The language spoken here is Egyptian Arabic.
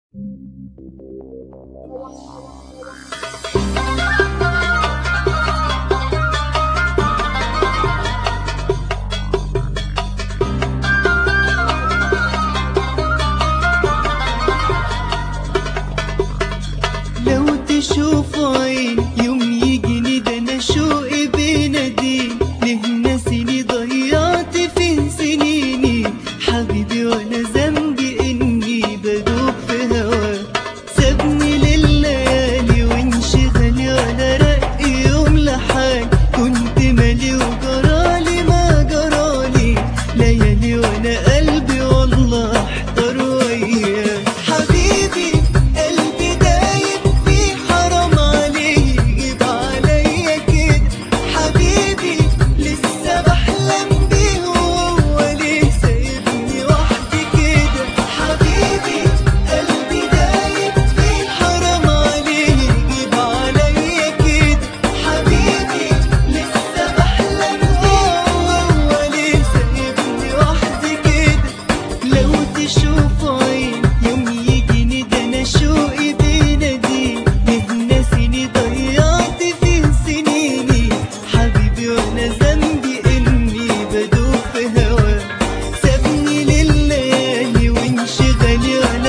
لو تشوف عين يوم يجيني ده انا شوقي بينادي ليه ناسيني ضيعت فين سنيني حبيبي وانا ذنبي اني بدوب في هواك سابني لليالي وانشغالي ولا رقي يوم لحال كنت مالي وجرالي ما جرالي ليالي وانا قلبي والله احتار وياك حبيبي قلبي دايب فيه حرام عليه يجيب عليا كده حبيبي لسه بحلم بيه وهو ليه سايبني وحدي كده حبيبي قلبي دايب فيه حرام عليه يجيب عليا كده حبيبي لسه بحلم بيه وهو ليه سايبني وحدي كده لو تشوف عين يوم يجيني ده انا شوقي بينادي ليه ناسيني ضيعت فيه سنيني حبيبي وانا ذنبي اني بدوب في هواك سابني لليالي وانشغالي وانا